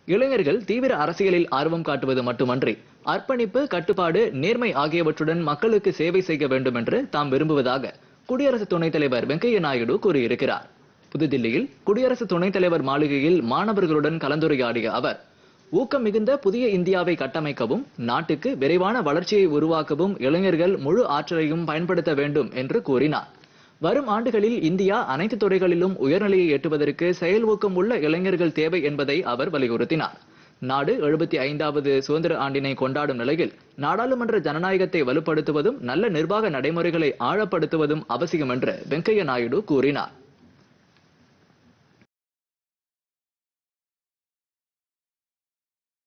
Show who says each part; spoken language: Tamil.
Speaker 1: இளைஞர்கள் தீவிர அரசியலில் ஆர்வம் காட்டுவது மட்டுமன்றி அர்ப்பணிப்பு கட்டுப்பாடு நேர்மை ஆகியவற்றுடன் மக்களுக்கு சேவை செய்ய வேண்டும் என்று தாம் விரும்புவதாக குடியரசு துணைத் தலைவர் வெங்கையா நாயுடு கூறியிருக்கிறார் புதுதில்லியில் குடியரசு துணைத் தலைவர் மாளிகையில் மாணவர்களுடன் கலந்துரையாடிய அவர் ஊக்கம் மிகுந்த புதிய இந்தியாவை கட்டமைக்கவும் நாட்டுக்கு விரைவான வளர்ச்சியை உருவாக்கவும் இளைஞர்கள் முழு ஆற்றலையும் பயன்படுத்த வேண்டும் என்று கூறினார் வரும் ஆண்டுகளில் இந்தியா அனைத்து துறைகளிலும் உயர்நிலையை எட்டுவதற்கு செயல் ஊக்கம் உள்ள இளைஞர்கள் தேவை என்பதை அவர் வலியுறுத்தினார் நாடு எழுபத்தி ஐந்தாவது சுதந்திர ஆண்டினை கொண்டாடும் நிலையில் நாடாளுமன்ற ஜனநாயகத்தை வலுப்படுத்துவதும் நல்ல நிர்வாக நடைமுறைகளை ஆழப்படுத்துவதும் அவசியம் என்று வெங்கையா நாயுடு கூறினார்